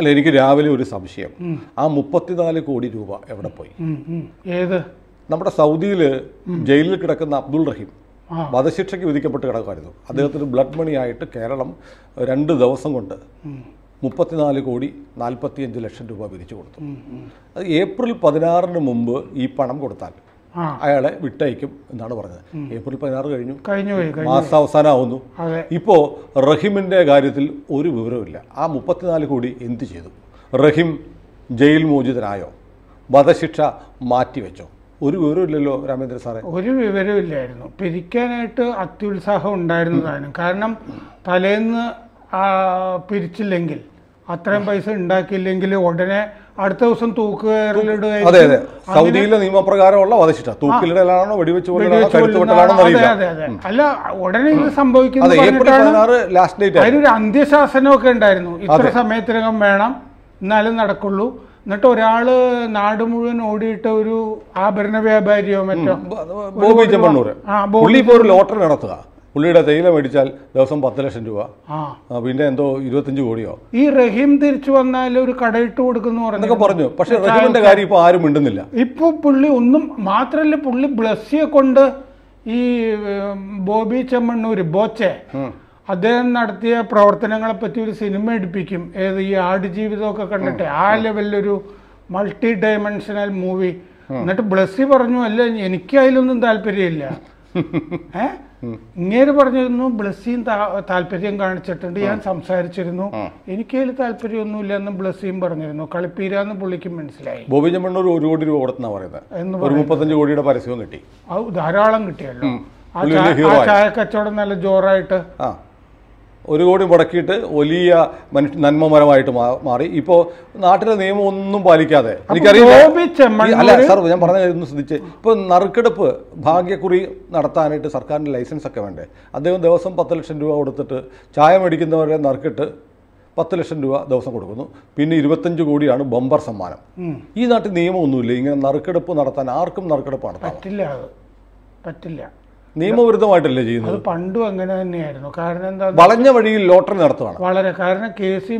അല്ല എനിക്ക് രാവിലെ ഒരു സംശയം ആ മുപ്പത്തിനാല് കോടി രൂപ എവിടെ പോയി ഉം, ഉം. ഏത് നമ്മുടെ സൗദിയിൽ ജയിലിൽ കിടക്കുന്ന അബ്ദുൾ റഹീം ആ. വധശിക്ഷയ്ക്ക് വിധിക്കപ്പെട്ട് കിടക്കുമായിരുന്നു അദ്ദേഹത്തിന് ബ്ലഡ് മണി ആയിട്ട് കേരളം രണ്ട് ദിവസം കൊണ്ട് മുപ്പത്തിനാല് കോടി നാൽപ്പത്തിയഞ്ച് ലക്ഷം രൂപ പിരിച്ചു കൊടുത്തു അത് ഏപ്രിൽ പതിനാറിന് മുമ്പ് ഈ പണം കൊടുത്താൽ ആ അയാളെ വിട്ടയക്കും എന്നാണ് പറഞ്ഞത് ഏപ്രിൽ പതിനാറ് കഴിഞ്ഞു കഴിഞ്ഞു പോയി കഴിഞ്ഞു മാസാവസാനമാവുന്നു അതെ ഇപ്പോൾ റഹീമിൻ്റെ കാര്യത്തിൽ ഒരു വിവരവുമില്ല ആ മുപ്പത്തിനാല് കോടി എന്ത് ചെയ്തു റഹീം ജയിൽ മോചിതനായോ വധശിക്ഷ മാറ്റിവെച്ചോ ഒരു വിവരമില്ലല്ലോ രാമേന്ദ്ര സാറേ ഒരു വിവരമില്ലായിരുന്നു പിരിക്കാനായിട്ട് അത്യുത്സാഹം ഉണ്ടായിരുന്നതാണ് കാരണം തലേന്ന് ആ, പിരിച്ചില്ലെങ്കിൽ അത്രയും പൈസ ഉണ്ടാക്കിയില്ലെങ്കിൽ ഉടനെ അടുത്ത ദിവസം അതെ തൂക്കുകയറിലിടുകയായിരിക്കും അതെ സൗദിയിലെ നിയമപ്രകാരമുള്ള വധശിക്ഷ തൂക്കിലിടലാണോ വെടിവെച്ച് കൊല്ലലാണോ വെടിവെച്ച് കഴുത്ത് കൊല്ലുന്ന വെട്ടലാണോ അതെ അറിയില്ല അതെ അതെ അല്ല ഉടനെ ഇത് സംഭവിക്കുന്നു അതെ ഏപ്രിൽ പറഞ്ഞിട്ടാണ് പതിനാറ് ലാസ്റ്റ് ഡേറ്റ് ആയിരുന്നു അതിനൊരു അന്ത്യശാസനമൊക്കെ ഉണ്ടായിരുന്നു ഇത്ര സമയത്തിനകം വേണം എന്നാലും നടക്കുള്ളൂ എന്നിട്ട് ഒരാള് നാട് മുഴുവൻ ഓടിയിട്ട് ഒരു ആഭരണ വ്യാപാരിയോ മറ്റോ ബോബി ചെമ്മണ്ണൂർ ആ ബോ പുള്ളി ഇപ്പോൾ ഒരു ലോട്ടറി നടത്തുക പുള്ളിയുടെ തേയില മേടിച്ചാൽ ദിവസം പത്ത് ലക്ഷം രൂപ ആ ആ, പിന്നെ എന്തോ ഇരുപത്തഞ്ച് കോടിയോ ഈ റഹീം തിരിച്ചു വന്നാൽ ഒരു കടയിട്ട് കൊടുക്കുന്നു പറഞ്ഞു എന്നൊക്കെ പറഞ്ഞു പക്ഷെ റഹീമിന്റെ കാര്യം ഇപ്പോൾ ആരും മിണ്ടുന്നില്ല ഇപ്പൊ പുള്ളി ഒന്നും മാത്രല്ല പുള്ളി ബ്ലസ്സിയെ കൊണ്ട് ഈ ഉം, ബോബി ചെമ്മണ്ണൂര് ബോച്ചെ അദ്ദേഹം നടത്തിയ പ്രവർത്തനങ്ങളെ പറ്റി ഒരു സിനിമ എടുപ്പിക്കും ഏത് ഈ ആടുജീവിതമൊക്കെ കണ്ടിട്ട് ആ ലെവലിലൊരു മൾട്ടി ഡയമെൻഷണൽ മൂവി എന്നിട്ട് ബ്ലസ്സി പറഞ്ഞു അല്ല എനിക്ക് അതിലൊന്നും താല്പര്യമില്ല ഏ ഇങ്ങേര് പറഞ്ഞിരുന്നു ബ്ലസ്സിയും താ- താല്പര്യം കാണിച്ചിട്ടുണ്ട് ഞാൻ സംസാരിച്ചിരുന്നു എനിക്ക് അതിൽ താല്പര്യമൊന്നുമില്ല എന്ന് ബ്ലസ്സിയും പറഞ്ഞിരുന്നു കളിപ്പീരാന്ന് പുള്ളിക്ക് മനസ്സിലായി ബോബി ചെമ്മണ്ണൂർ ഒരു കോടി രൂപ കൊടുത്തെന്നാ പറയുന്നത് എന്ന് ഒരു മുപ്പത്തഞ്ച് കോടിയുടെ പരസ്യവും കിട്ടി അത് ധാരാളം കിട്ടിയല്ലോ ആ പുള്ളി ചായ- വലിയ hero ആ ആയി. ചായ കച്ചവടം നല്ല ജോറായിട്ട് ആ ഒരു കോടി മുടക്കിയിട്ട് വലിയ മനുഷ്യ നന്മമരമായിട്ട് മാ- മാറി ഇപ്പോൾ നാട്ടിലെ നിയമം ഒന്നും പാലിക്കാതെ എനിക്കറിയില്ല ബോബി ചെമ്മണ്ണൂര് ഈ- അല്ല സാർ ഞാൻ പറഞ്ഞ കാര്യം ഒന്ന് ശ്രദ്ധിച്ച് ഇപ്പോൾ നറുക്കെടുപ്പ് ഭാഗ്യക്കുറി നടത്താനായിട്ട് സർക്കാരിൻ്റെ ലൈസൻസ് ഒക്കെ വേണ്ടേ അദ്ദേഹം ദിവസം പത്ത് ലക്ഷം രൂപ കൊടുത്തിട്ട് ചായ മേടിക്കുന്നവരെ നറുക്കിട്ട് പത്ത് ലക്ഷം രൂപ ദിവസം കൊടുക്കുന്നു പിന്നെ ഇരുപത്തഞ്ച് കോടിയാണ് ബമ്പർ സമ്മാനം ഉം. ഈ നാട്ടിൽ നിയമമൊന്നുമില്ല ഇങ്ങനെ നറുക്കെടുപ്പ് നടത്താൻ ആർക്കും നറുക്കെടുപ്പ് നടത്താം പറ്റില്ല അത് പറ്റില്ല നിയമവിരുദ്ധമായിട്ടല്ലേ ചെയ്യുന്നത് അത് പണ്ടും അങ്ങനെ തന്നെയായിരുന്നു കാരണം എന്താ വളഞ്ഞ വഴിയിൽ ലോട്ടറി നടത്തുവാണ് വളരെ കാരണം കെ സി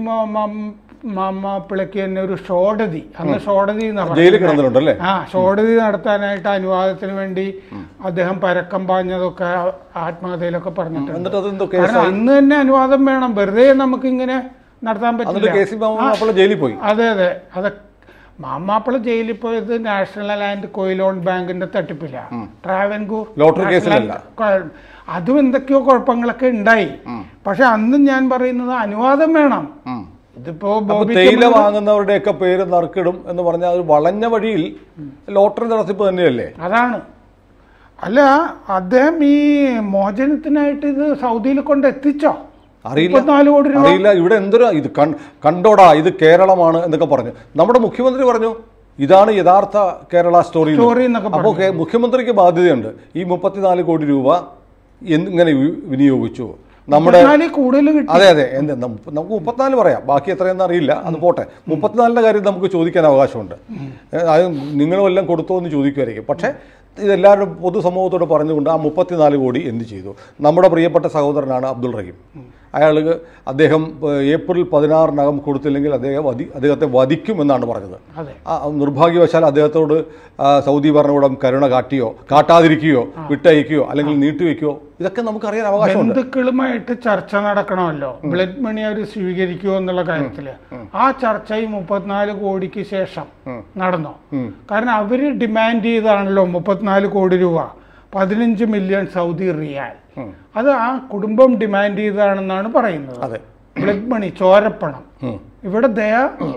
മാപ്പിളക്ക് തന്നെ ഒരു ഷോഡതി അന്ന് ഷോഡതി എന്നാ ജയിലിൽ പറയുന്നത്. കിടന്നിട്ടുണ്ടല്ലേ ആ ഷോഡതി നടത്താനായിട്ട് അനുവാദത്തിന് വേണ്ടി അദ്ദേഹം പരക്കം പാഞ്ഞതൊക്കെ ആത്മകഥയിലൊക്കെ പറഞ്ഞിട്ടുണ്ട് എന്നിട്ട് അതെന്തോ കേസ് കാരണം അന്ന് തന്നെ അനുവാദം വേണം വെറുതെ നമുക്കിങ്ങനെ നടത്താൻ എന്നിട്ട് പറ്റില്ല കെ സി മാപ്പിള ജയിലിൽ പോയി അതെ അതെ അതെ മാമാപ്പിള ജയിലിൽ പോയത് നാഷണൽ ആൻഡ് കൊയിലോൺ ബാങ്കിന്റെ തട്ടിപ്പില്ല ട്രാവൻകൂർ ലോട്ടറി നാഷണൽ കേസിലല്ല. കൊ- അതും എന്തൊക്കെയോ കുഴപ്പങ്ങളൊക്കെ ഉണ്ടായി പക്ഷെ അന്ന് ഞാൻ പറയുന്നത് അനുവാദം വേണം ഇതിപ്പോ അപ്പൊ ബോബി തേയില വാങ്ങുന്നവരുടെയൊക്കെ പേര് നറുക്കിടും എന്ന് പറഞ്ഞാൽ ഒരു വളഞ്ഞ വഴിയിൽ ലോട്ടറി നടത്തിപ്പ് തന്നെയല്ലേ അതാണ് അല്ല അദ്ദേഹം ഈ മോചനത്തിനായിട്ട് ഇത് സൗദിയിൽ കൊണ്ട് എത്തിച്ചോ അറിയില്ല മുപ്പത്തിനാല് കോടി രൂപ അറിയില്ല ഇവിടെ എന്തൊരു ഇത് കൺ- കണ്ടോടാ ഇത് കേരളമാണ് എന്നൊക്കെ പറഞ്ഞു നമ്മുടെ മുഖ്യമന്ത്രി പറഞ്ഞു ഇതാണ് യഥാർത്ഥ കേരള സ്റ്റോറി എന്ന്. സ്റ്റോറി എന്നൊക്കെ അപ്പോൾ കേ- മുഖ്യമന്ത്രിക്ക് ബാധ്യതയുണ്ട് ഈ മുപ്പത്തിനാല് കോടി രൂപ എങ്ങനെ വി- വിനിയോഗിച്ചു നമ്മുടെ മുപ്പത്തിനാലിൽ കൂടുതൽ കിട്ടി അതെ അതെ എന്ത് നം- നമുക്ക് മുപ്പത്തിനാല് പറയാം ബാക്കി എത്രയെന്ന് അറിയില്ല അത് പോട്ടെ മുപ്പത്തിനാലിൻ്റെ കാര്യം നമുക്ക് ചോദിക്കാൻ അവകാശമുണ്ട് ഏ, അത് നിങ്ങളും എല്ലാം കൊടുത്തോ എന്ന് ചോദിക്കുമായിരിക്കും പക്ഷേ ഇതെല്ലാവരും പൊതുസമൂഹത്തോട് പറഞ്ഞുകൊണ്ട് ആ മുപ്പത്തിനാല് കോടി എന്ത് ചെയ്തു നമ്മുടെ പ്രിയപ്പെട്ട സഹോദരനാണ് അബ്ദുൾ റഹീം അയാൾക്ക് അദ്ദേഹം ഏ, ഏപ്രിൽ പതിനാറിനകം കൊടുത്തില്ലെങ്കിൽ അദ്ദേഹം വധി അദ്ദേഹത്തെ വധിക്കുമെന്നാണ് പറഞ്ഞത് അതെ ആ നിർഭാഗ്യവശാൽ അദ്ദേഹത്തോട് ആ, സൗദി ഭരണകൂടം കരുണ കാട്ടിയോ കാട്ടാതിരിക്കുകയോ വിട്ടയക്കുകയോ അല്ലെങ്കിൽ നീട്ടിവെക്കുകയോ ഇതൊക്കെ നമുക്കറിയാൻ അവകാശമുണ്ട് ബന്ധുക്കളുമായിട്ട് ചർച്ച നടക്കണമല്ലോ ബ്ലഡ് മണി അവർ സ്വീകരിക്കുമോ എന്നുള്ള കാര്യത്തില് ആ ചർച്ച ഈ മുപ്പത്തിനാല് കോടിക്ക് ശേഷം നടന്നു കാരണം അവര് ഡിമാൻഡ് ചെയ്താണല്ലോ മുപ്പത്തിനാല് കോടി രൂപ പതിനഞ്ച് മില്യൺ സൗദി റിയാൽ അത് ആ കുടുംബം ഡിമാൻഡ് ചെയ്തതാണെന്നാണ് പറയുന്നത് അതെ ബ്ലഡ് മണി ചോരപ്പണം ഉം. ഇവിടെ ദയ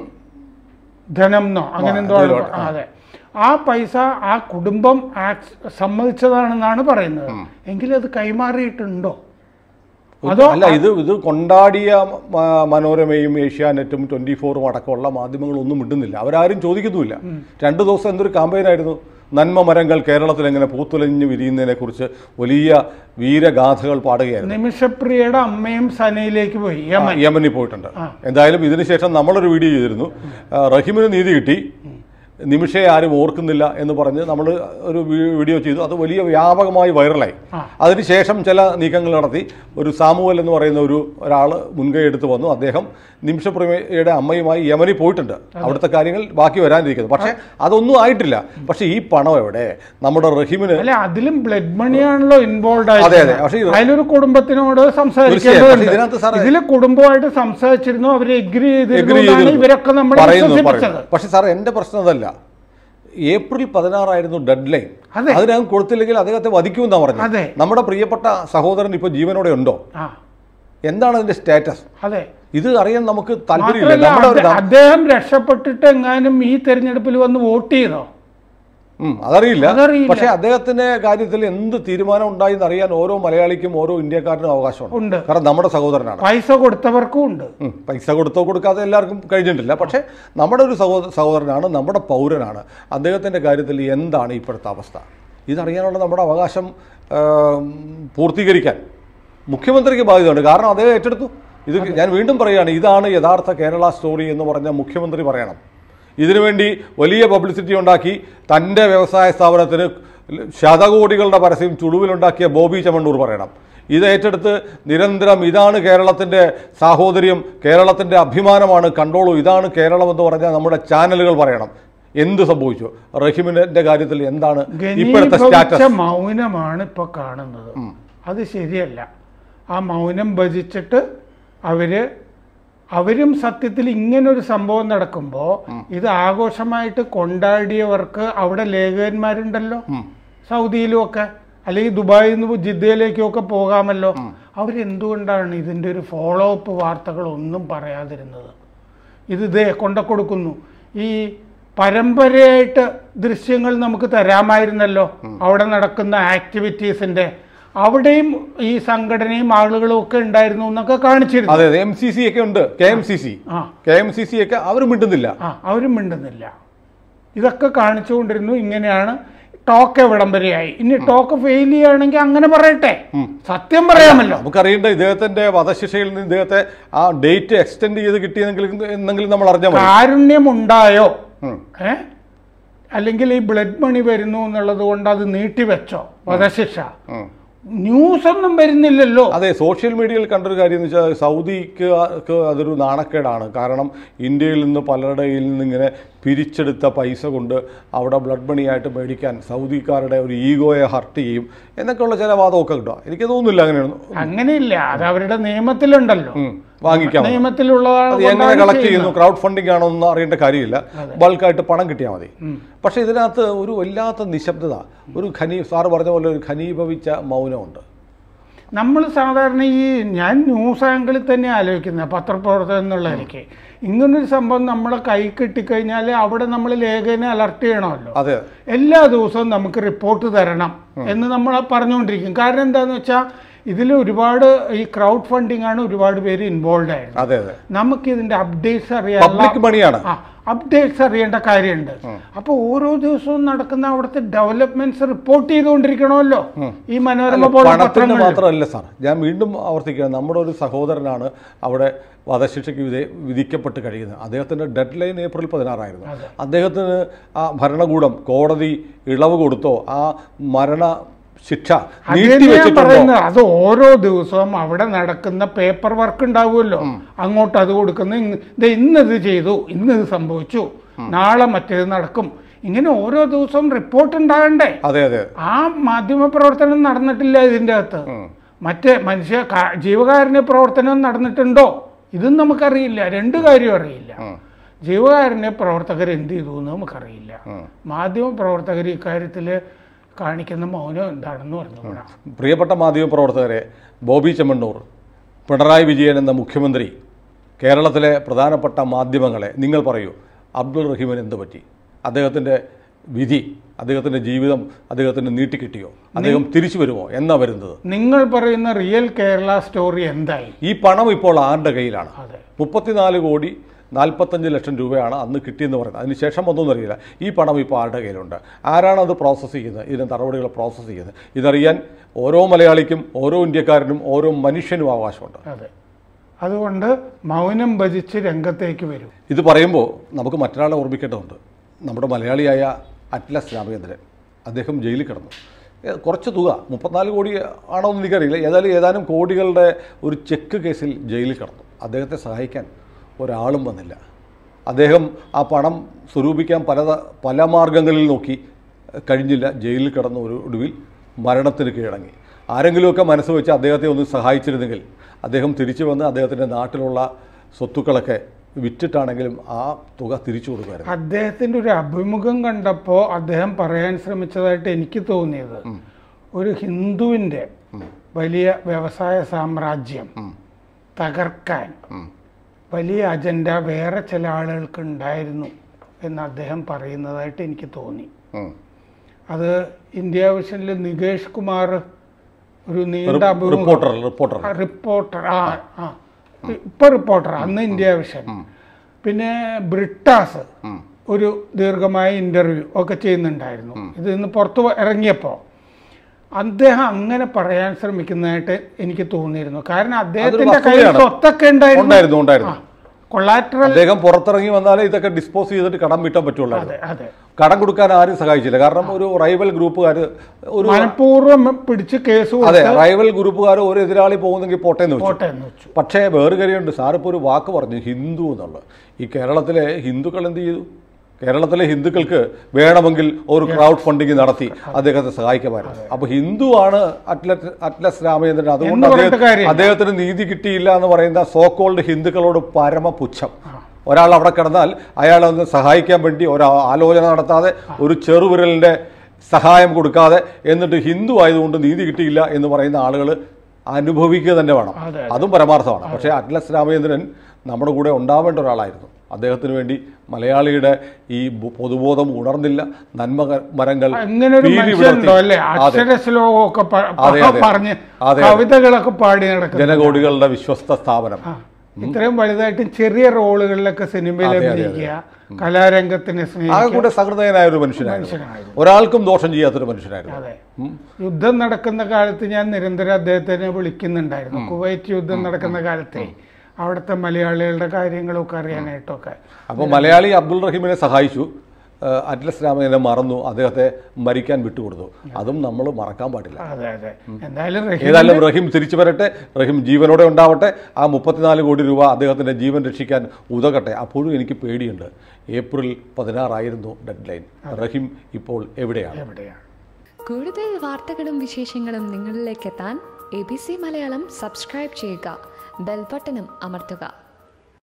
ധനം എന്നോ അങ്ങനെ എന്തോ ആണ് പ- അതെ ആ പൈസ ആ കുടുംബം ആക്സ് സമ്മതിച്ചതാണെന്നാണ് പറയുന്നത് എങ്കിലും അത് കൈമാറിയിട്ടുണ്ടോ അതോ അല്ല ഇത് ഇത് കൊണ്ടാടിയ മ- മനോരമയും ഏഷ്യാനെറ്റും ട്വന്റി ഫോറും അടക്കമുള്ള മാധ്യമങ്ങളൊന്നും ഇടുന്നില്ല അവരാരും ചോദിക്കുന്നുമില്ല രണ്ടു ദിവസം എന്തൊരു ക്യാമ്പയിനായിരുന്നു നന്മ മരങ്ങൾ കേരളത്തിൽ എങ്ങനെ പൂത്തുലഞ്ഞു വിരിയുന്നതിനെ കുറിച്ച് വലിയ വീരഗാഥകൾ പാടുകയായിരുന്നു നിമിഷപ്രിയയുടെ അമ്മയും സനയിലേക്ക് പോയി യമൻ യമനിൽ പോയിട്ടുണ്ട് എന്തായാലും ഇതിനുശേഷം നമ്മളൊരു വീഡിയോ ചെയ്തിരുന്നു ആ, റഹീമിന് നീതി കിട്ടി നിമിഷയെ ആരും ഓർക്കുന്നില്ല എന്ന് പറഞ്ഞ് നമ്മൾ ഒരു വീ- വീഡിയോ ചെയ്തു അത് വലിയ വ്യാപകമായി വൈറലായി ആ. അതിനുശേഷം ചില നീക്കങ്ങൾ നടത്തി ഒരു സാമുവൽ എന്ന് പറയുന്ന ഒരു ഒരാൾ മുൻകൈ എടുത്ത് വന്നു അദ്ദേഹം നിമിഷപ്രമയുടെ അമ്മയുമായി യമനിൽ പോയിട്ടുണ്ട് അവിടുത്തെ കാര്യങ്ങൾ ബാക്കി വരാനിരിക്കുന്നു പക്ഷേ അതൊന്നും ആയിട്ടില്ല പക്ഷേ ഈ പണം എവിടെ നമ്മുടെ റഹീമിന് അല്ല അതിലും ബ്ലഡ് മണിയാണല്ലോ ഇൻവോൾവ് അതെ, അതെ. പക്ഷേ ഇത് അതിലൊരു കുടുംബത്തിനോട് തീർച്ചയായും. സംസാരിക്കേണ്ടതുണ്ട് പക്ഷേ ഇതിനകത്ത് സാറേ- ഇതില് കുടുംബമായിട്ട് സംസാരിച്ചിരുന്നു അവർ എഗ്രി എഗ്രി ചെയ്തിരുന്നു ഇവരൊക്കെ നമ്മളെ പറയുന്നു വിശ്വസിപ്പിച്ചത് പറയുന്നു. പക്ഷേ സാർ എൻ്റെ പ്രശ്നം അതല്ല ഏപ്രിൽ പതിനാറായിരുന്നു ഡെഡ് ലൈൻ അതെ. അതിനകം കൊടുത്തില്ലെങ്കിൽ അദ്ദേഹത്തെ വധിക്കുമെന്നാണ് പറഞ്ഞു അതെ. നമ്മുടെ പ്രിയപ്പെട്ട സഹോദരൻ ഇപ്പോൾ ജീവനോടെ ഉണ്ടോ ആ എന്താണ് അതിന്റെ സ്റ്റാറ്റസ് അതെ ഇത് അറിയാൻ നമുക്ക് താല്പര്യമില്ല മാത്രല്ല നമ്മുടെ ഒരു അദ്ദേ- അദ്ദേഹം രക്ഷപ്പെട്ടിട്ട് എങ്ങാനും ഈ തെരഞ്ഞെടുപ്പിൽ വന്ന് വോട്ട് ചെയ്തോ ഉം, അതറിയില്ല അതറിയില്ല. പക്ഷേ അദ്ദേഹത്തിന്റെ കാര്യത്തിൽ എന്ത് തീരുമാനം ഉണ്ടായി എന്നറിയാൻ ഓരോ മലയാളിക്കും ഓരോ ഇന്ത്യക്കാരനും അവകാശമുണ്ട് ഉണ്ട് കാരണം നമ്മുടെ സഹോദരനാണ് പൈസ കൊടുത്തവർക്കും ഉണ്ട് ഉം, പൈസ കൊടുത്തോ കൊടുക്കാതെ എല്ലാവർക്കും കഴിഞ്ഞിട്ടില്ല പക്ഷേ നമ്മുടെ ഒരു സഹോദര സഹോദരനാണ് നമ്മുടെ പൗരനാണ് അദ്ദേഹത്തിൻ്റെ കാര്യത്തിൽ എന്താണ് ഇപ്പോഴത്തെ അവസ്ഥ ഇതറിയാനുള്ള നമ്മുടെ അവകാശം ആ, പൂർത്തീകരിക്കാൻ മുഖ്യമന്ത്രിക്ക് ബാധ്യതയുണ്ട് കാരണം അദ്ദേഹം ഏറ്റെടുത്തു ഇത് ഞാൻ വീണ്ടും പറയുകയാണ് ഇതാണ് യഥാർത്ഥ കേരള സ്റ്റോറി എന്ന് പറഞ്ഞ മുഖ്യമന്ത്രി പറയണം ഇതിനുവേണ്ടി വലിയ പബ്ലിസിറ്റി ഉണ്ടാക്കി തൻ്റെ വ്യവസായ സ്ഥാപനത്തിന് ശതകോടികളുടെ പരസ്യം ചുടുവിലുണ്ടാക്കിയ ബോബി ചമ്മണ്ണൂർ പറയണം ഇത് ഏറ്റെടുത്ത് നിരന്തരം ഇതാണ് കേരളത്തിൻ്റെ സാഹോദര്യം കേരളത്തിൻ്റെ അഭിമാനമാണ് കണ്ടോളൂ ഇതാണ് കേരളം എന്ന് പറഞ്ഞാൽ നമ്മുടെ ചാനലുകൾ പറയണം എന്ത് സംഭവിച്ചു റഹീമിന്റെ കാര്യത്തിൽ എന്താണ് ഇപ്പോഴത്തെ ഘനീഭവിച്ച സ്റ്റാറ്റസ് മൗനമാണ് ഇപ്പൊ കാണുന്നത് അത് ശരിയല്ല ആ മൗനം ഭജിച്ചിട്ട് അവര് അവരും സത്യത്തിൽ ഇങ്ങനൊരു സംഭവം നടക്കുമ്പോൾ ഇത് ആഘോഷമായിട്ട് കൊണ്ടാടിയവർക്ക് അവിടെ ലേഖകന്മാരുണ്ടല്ലോ സൗദിയിലും ഒക്കെ അല്ലെങ്കിൽ ദുബായിൽ നിന്ന് ജിദ്ദയിലേക്കും ഒക്കെ പോകാമല്ലോ അവരെന്തുകൊണ്ടാണ് ഇതിൻ്റെ ഒരു ഫോളോ അപ്പ് വാർത്തകളൊന്നും പറയാതിരുന്നത് ഇത് ഇതേ കൊണ്ട കൊടുക്കുന്നു ഈ പരമ്പരയായിട്ട് ദൃശ്യങ്ങൾ നമുക്ക് തരാമായിരുന്നല്ലോ അവിടെ നടക്കുന്ന ആക്ടിവിറ്റീസിന്റെ അവിടെയും ഈ സംഘടനയും ആളുകളും ഒക്കെ ഉണ്ടായിരുന്നു എന്നൊക്കെ കാണിച്ചിരുന്നു അതെ അതെ എം സി സി ഒക്കെ ഉണ്ട് കെ എം സി സി ആ കെ എം സി സി ഒക്കെ അവരും മിണ്ടുന്നില്ല ആ അവരും മിണ്ടുന്നില്ല ഇതൊക്കെ കാണിച്ചുകൊണ്ടിരുന്നു ഇങ്ങനെയാണ് ടോക്ക് എവിടം വരെയായി ഇനി ടോക്ക് ഫെയിൽ ചെയ്യുകയാണെങ്കിൽ അങ്ങനെ പറയട്ടെ സത്യം പറയാമല്ലോ നമുക്കറിയേണ്ട ഇദ്ദേഹത്തിന്റെ വധശിക്ഷയിൽ നിന്ന് ഇദ്ദേഹത്തെ ആ ഡേറ്റ് എക്സ്റ്റെൻഡ് ചെയ്ത് കിട്ടിയെന്നെങ്കിലും എന്നെങ്കിലും നമ്മൾ അറിഞ്ഞാൽ മതി കാരുണ്യമുണ്ടായോ ഉം. ഏ അല്ലെങ്കിൽ ഈ ബ്ലഡ് മണി വരുന്നു എന്നുള്ളത് കൊണ്ട് അത് നീട്ടിവെച്ചോ വധശിക്ഷ ഉം. ന്യൂസ് ഒന്നും വരുന്നില്ലല്ലോ അതെ സോഷ്യൽ മീഡിയയിൽ കണ്ടൊരു കാര്യം എന്ന് വെച്ചാൽ സൗദിക്ക് ക്ക് അതൊരു നാണക്കേടാണ് കാരണം ഇന്ത്യയിൽ നിന്ന് പലരുടെയിൽ നിന്ന് ഇങ്ങനെ പിരിച്ചെടുത്ത പൈസ കൊണ്ട് അവിടെ ബ്ലഡ് മണിയായിട്ട് മേടിക്കാൻ സൗദിക്കാരുടെ ഒരു ഈഗോയെ ഹർട്ട് ചെയ്യും എന്നൊക്കെയുള്ള ചില വാദമൊക്കെ കിട്ടുക എനിക്ക് തോന്നുന്നില്ല അങ്ങനെയൊന്നും അങ്ങനെയില്ല അത് അവരുടെ നിയമത്തിലുണ്ടല്ലോ ഉം. വാങ്ങിക്കാം നിയമത്തിലുള്ളതാണ് അത് എങ്ങനെ കൊണ്ടാണ് കളക്ട് ചെയ്യുന്നത്. ചെയ്യുന്നു ക്രൗഡ് ഫണ്ടിങ് ആണോ എന്ന് അറിയേണ്ട കാര്യമില്ല ബൾക്കായിട്ട് പണം കിട്ടിയാൽ മതി പക്ഷേ ഇതിനകത്ത് ഒരു വല്ലാത്ത നിശബ്ദത ഒരു ഖനി സാറ് പറഞ്ഞ പോലെ ഒരു ഖനീഭവിച്ച മൗനമുണ്ട് നമ്മൾ സാധാരണ ഈ ഞാൻ ന്യൂസ് ആംഗിളിൽ തന്നെ ആലോചിക്കുന്നത് പത്രപ്രവർത്തകൻ എന്നുള്ള എനിക്ക് ഇങ്ങനൊരു സംഭവം നമ്മളെ കൈ കിട്ടിക്കഴിഞ്ഞാൽ അവിടെ നമ്മൾ ലേഖനെ അലർട്ട് ചെയ്യണമല്ലോ അതെ എല്ലാ ദിവസവും നമുക്ക് റിപ്പോർട്ട് തരണം എന്ന് നമ്മൾ പറഞ്ഞുകൊണ്ടിരിക്കും കാരണം എന്താന്ന് വെച്ചാൽ ഇതിൽ ഒരുപാട് ഈ ക്രൗഡ് ഫണ്ടിങ് ആണ് ഒരുപാട് പേര് ഇൻവോൾവ് ആയിരുന്നു അതെ അതെ നമുക്ക് ഇതിന്റെ അപ്ഡേറ്റ്സ് അറിയാൻ പബ്ലിക് മണിയാണ് ആ അപ്ഡേറ്റ്സ് അറിയേണ്ട കാര്യമുണ്ട് അപ്പോൾ ഓരോ ദിവസവും നടക്കുന്ന അവിടുത്തെ ഡെവലപ്മെന്റ്സ് റിപ്പോർട്ട് ചെയ്തുകൊണ്ടിരിക്കണമല്ലോ ഈ മനോരമ പോലെ പണത്തിന് പത്രങ്ങളിൽ മാത്രമല്ല സാർ ഞാൻ വീണ്ടും ആവർത്തിക്കുക നമ്മുടെ ഒരു സഹോദരനാണ് അവിടെ വധശിക്ഷയ്ക്ക് വിധേ വിധിക്കപ്പെട്ട് കഴിയുന്നത് അദ്ദേഹത്തിൻ്റെ ഡെഡ് ലൈൻ ഏപ്രിൽ പതിനാറായിരുന്നു അദ്ദേഹത്തിന് ആ ഭരണകൂടം കോടതി ഇളവ് കൊടുത്തോ ആ മരണ ശിക്ഷ അത് നീട്ടി തന്നെയാ വെച്ചിട്ടുണ്ടോ പറയുന്നത് അത് ഓരോ ദിവസവും അവിടെ നടക്കുന്ന പേപ്പർ വർക്ക് ഉണ്ടാവുമല്ലോ അങ്ങോട്ട് അത് കൊടുക്കുന്നു ഇന്ന് ദേ ഇന്ന് ഇത് ചെയ്തു ഇന്ന് ഇത് സംഭവിച്ചു നാളെ മറ്റേത് നടക്കും ഇങ്ങനെ ഓരോ ദിവസവും റിപ്പോർട്ട് ഉണ്ടാകണ്ടേ അതെ അതെ ആ മാധ്യമ പ്രവർത്തനം നടന്നിട്ടില്ല ഇതിൻ്റെ അകത്ത് മറ്റേ മനുഷ്യ കാ- ജീവകാരുണ്യ പ്രവർത്തനം നടന്നിട്ടുണ്ടോ ഇതും നമുക്കറിയില്ല രണ്ട് കാര്യം അറിയില്ല ജീവകാരുണ്യ പ്രവർത്തകർ എന്ത് ചെയ്തു എന്ന് നമുക്കറിയില്ല മാധ്യമ പ്രവർത്തകർ ഇക്കാര്യത്തിൽ കാണിക്കുന്ന മൗനം എന്താണെന്ന് പറഞ്ഞുകൂടാ പ്രിയപ്പെട്ട മാധ്യമപ്രവർത്തകരെ ബോബി ചെമ്മണ്ണൂർ പിണറായി വിജയൻ എന്ന മുഖ്യമന്ത്രി കേരളത്തിലെ പ്രധാനപ്പെട്ട മാധ്യമങ്ങളെ നിങ്ങൾ പറയൂ അബ്ദുൾ റഹീമിന് എന്ത് പറ്റി അദ്ദേഹത്തിൻ്റെ വിധി അദ്ദേഹത്തിൻ്റെ ജീവിതം അദ്ദേഹത്തിന് നീട്ടിക്കിട്ടിയോ അദ്ദേഹം തിരിച്ചു വരുമോ എന്നാ വരുന്നത് നിങ്ങൾ പറയുന്ന റിയൽ കേരള സ്റ്റോറി എന്തായി ഈ പണം ഇപ്പോൾ ആരുടെ കയ്യിലാണ് അതെ മുപ്പത്തിനാല് കോടി നാൽപ്പത്തഞ്ച് ലക്ഷം രൂപയാണ് അന്ന് കിട്ടിയെന്ന് പറയുന്നത് അതിനുശേഷം ഒന്നും അറിയില്ല ഈ പണം ഇപ്പോൾ ആരുടെ കയ്യിലുണ്ട് ആരാണ് അത് പ്രോസസ്സ് ചെയ്യുന്നത് ഇതിന് നടപടികൾ പ്രോസസ്സ് ചെയ്യുന്നത് ഇതറിയാൻ ഓരോ മലയാളിക്കും ഓരോ ഇന്ത്യക്കാരനും ഓരോ മനുഷ്യനും അവകാശമുണ്ട് അതെ അതുകൊണ്ട് മൗനം ഭജിച്ച് രംഗത്തേക്ക് വരും ഇത് പറയുമ്പോൾ നമുക്ക് മറ്റൊരാളെ ഓർമ്മിക്കേണ്ടതുണ്ട് നമ്മുടെ മലയാളിയായ അറ്റ്ലസ് രാമചന്ദ്രൻ അദ്ദേഹം ജയിലിൽ കിടന്നു ഏ, കുറച്ച് തുക മുപ്പത്തിനാല് കോടി ആണോ എന്ന് എനിക്കറിയില്ല ഏതായാലും ഏതാനും കോടികളുടെ ഒരു ചെക്ക് കേസിൽ ജയിലിൽ കിടന്നു അദ്ദേഹത്തെ സഹായിക്കാൻ ഒരാളും വന്നില്ല അദ്ദേഹം ആ പണം സ്വരൂപിക്കാൻ പല പല മാർഗങ്ങളിൽ നോക്കി കഴിഞ്ഞില്ല ജയിലിൽ കിടന്ന ഒരു ഒടുവിൽ മരണത്തിന് കീഴടങ്ങി ആരെങ്കിലുമൊക്കെ മനസ്സ് വെച്ച് അദ്ദേഹത്തെ ഒന്ന് സഹായിച്ചിരുന്നെങ്കിൽ അദ്ദേഹം തിരിച്ചു വന്ന് അദ്ദേഹത്തിൻ്റെ നാട്ടിലുള്ള സ്വത്തുക്കളൊക്കെ വിറ്റിട്ടാണെങ്കിലും ആ തുക തിരിച്ചു കൊടുക്കുമായിരുന്നു അദ്ദേഹത്തിന്റെ ഒരു അഭിമുഖം കണ്ടപ്പോൾ അദ്ദേഹം പറയാൻ ശ്രമിച്ചതായിട്ട് എനിക്ക് തോന്നിയത് ഒരു ഹിന്ദുവിന്റെ വലിയ വ്യവസായ സാമ്രാജ്യം തകർക്കാൻ വലിയ അജണ്ട വേറെ ചില ആളുകൾക്ക് ഉണ്ടായിരുന്നു എന്ന് അദ്ദേഹം പറയുന്നതായിട്ട് എനിക്ക് തോന്നി ഉം. അത് ഇന്ത്യ വിഷനിൽ നികേഷ് കുമാർ ഒരു നീണ്ട അഭിമുഖം റിപ്പോർട്ടർ റിപ്പോർട്ടർ ആ, റിപ്പോർട്ടർ ആ ആ ഇപ്പൊ റിപ്പോർട്ടർ അന്ന് ഇന്ത്യ വിഷൻ പിന്നെ ബ്രിട്ടാസ് ഒരു ദീർഘമായ ഇന്റർവ്യൂ ഒക്കെ ചെയ്യുന്നുണ്ടായിരുന്നു ഇത് ഇന്ന് പുറത്ത് ഇറങ്ങിയപ്പോൾ അദ്ദേഹം അങ്ങനെ പറയാൻ ശ്രമിക്കുന്നതായിട്ട് എനിക്ക് തോന്നിയിരുന്നു കാരണം അദ്ദേഹത്തിന്റെ കയ്യിൽ വസ്തുതയാണ്. സ്വത്തൊക്കെ ഉണ്ടായിരുന്നു ഉണ്ടായിരുന്നു ഉണ്ടായിരുന്നു കൊളാറ്ററൽ അദ്ദേഹം പുറത്തിറങ്ങി വന്നാലേ ഇതൊക്കെ ഡിസ്പോസ് ചെയ്തിട്ട് കടം വിട്ടാൻ പറ്റുള്ളൂ അതെ അതെ കടം കൊടുക്കാൻ ആരും സഹായിച്ചില്ല കാരണം ഒരു റൈവൽ ഗ്രൂപ്പുകാർ ഒരു മനഃപൂർവ്വം പിടിച്ച് കേസ് അതെ കൊടുത്ത് റൈവൽ ഗ്രൂപ്പുകാർ ഒരു എതിരാളി പോകുന്നെങ്കിൽ പോട്ടെ എന്ന് വെച്ചു പോട്ടെ എന്ന് വെച്ചു പക്ഷേ വേറെ കാര്യമുണ്ട് സാറിപ്പോൾ ഒരു വാക്ക് പറഞ്ഞു ഹിന്ദു എന്നുള്ളത് ഈ കേരളത്തിലെ ഹിന്ദുക്കൾ എന്ത് ചെയ്തു കേരളത്തിലെ ഹിന്ദുക്കൾക്ക് വേണമെങ്കിൽ ഒരു ക്രൗഡ് ഫണ്ടിങ് നടത്തി അദ്ദേഹത്തെ സഹായിക്കുമായിരുന്നു അപ്പൊ ഹിന്ദുവാണ് അറ്റ്ലറ്റ് അറ്റ്ലസ് രാമചന്ദ്രൻ അതുകൊണ്ട് എന്ന് പറഞ്ഞിട്ട് അദ്ദേഹം- കാര്യമില്ല. അദ്ദേഹത്തിന് നീതി കിട്ടിയില്ല എന്ന് പറയുന്ന സോക്കോൾഡ് ഹിന്ദുക്കളോട് പരമപുച്ഛം ഒരാൾ അവിടെ കിടന്നാൽ അയാളെ ഒന്ന് സഹായിക്കാൻ വേണ്ടി ഒരു ആലോചന നടത്താതെ ഒരു ചെറുവിരലിന്റെ സഹായം കൊടുക്കാതെ എന്നിട്ട് ഹിന്ദു ആയതുകൊണ്ട് നീതി കിട്ടിയില്ല എന്ന് പറയുന്ന ആളുകൾ അനുഭവിക്കുക തന്നെ വേണം അതെ, അതും പരമാർത്ഥമാണ് പക്ഷേ അറ്റ്ലസ് രാമചന്ദ്രൻ നമ്മുടെ കൂടെ ഉണ്ടാവേണ്ട ഒരാളായിരുന്നു അദ്ദേഹത്തിന് വേണ്ടി മലയാളിയുടെ ഈ ബു- പൊതുബോധം ഉണർന്നില്ല നന്മ ക- മരങ്ങൾ അങ്ങനെ ഒരു പീലി മനുഷ്യനുണ്ടോ വിടർത്തി. അല്ലേ അതെ അക്ഷര ശ്ലോകമൊക്കെ പ- അതെ, അതെ. പറഞ്ഞ് അതെ, അതെ. കവിതകളൊക്കെ പാടി നടക്കുന്നത് ജനകോടികളുടെ വിശ്വസ്ത സ്ഥാപനം ആ, ഇത്രയും വലുതായിട്ടും ചെറിയ റോളുകളിലൊക്കെ സിനിമയിൽ അതെ, അതെ, അഭിനയിക്കുക കലാരംഗത്തിനെ ആകെ സ്നേഹിക്കുക കൂടെ സഹൃദയനായ ഒരു മനുഷ്യനായിരുന്നു മനുഷ്യനായിരുന്നു. ഒരാൾക്കും ദോഷം ചെയ്യാത്തൊരു മനുഷ്യനായിരുന്നു അതെ ഉം. യുദ്ധം നടക്കുന്ന കാലത്ത് ഞാൻ നിരന്തരം അദ്ദേഹത്തിനെ വിളിക്കുന്നുണ്ടായിരുന്നു കുവൈറ്റ് യുദ്ധം നടക്കുന്ന കാലത്തെ അവിടുത്തെ മലയാളികളുടെ കാര്യങ്ങളൊക്കെ അറിയാനായിട്ടൊക്കെ അപ്പോൾ മലയാളി അബ്ദുൾ റഹീമിനെ സഹായിച്ചു ഏഹ് അറ്റ്ലസ് രാമനെ മറന്നു അദ്ദേഹത്തെ മരിക്കാൻ വിട്ടുകൊടുത്തു അതും നമ്മൾ മറക്കാൻ പാടില്ല അതെ അതെ എന്തായാലും റഹീം ഏതായാലും റഹീം തിരിച്ചു വരട്ടെ റഹീം ജീവനോടെ ഉണ്ടാവട്ടെ ആ മുപ്പത്തിനാല് കോടി രൂപ അദ്ദേഹത്തിൻ്റെ ജീവൻ രക്ഷിക്കാൻ ഉതകട്ടെ അപ്പോഴും എനിക്ക് പേടിയുണ്ട് ഏപ്രിൽ പതിനാറായിരുന്നു ഡെഡ് ലൈൻ റഹീം ഇപ്പോൾ എവിടെയാണ് എവിടെയാണ് കൂടുതൽ വാർത്തകളും വിശേഷങ്ങളും നിങ്ങളിലേക്ക് എത്താൻ A B C Malayalam subscribe ചെയ്യുക ബെൽബട്ടനും അമർത്തുക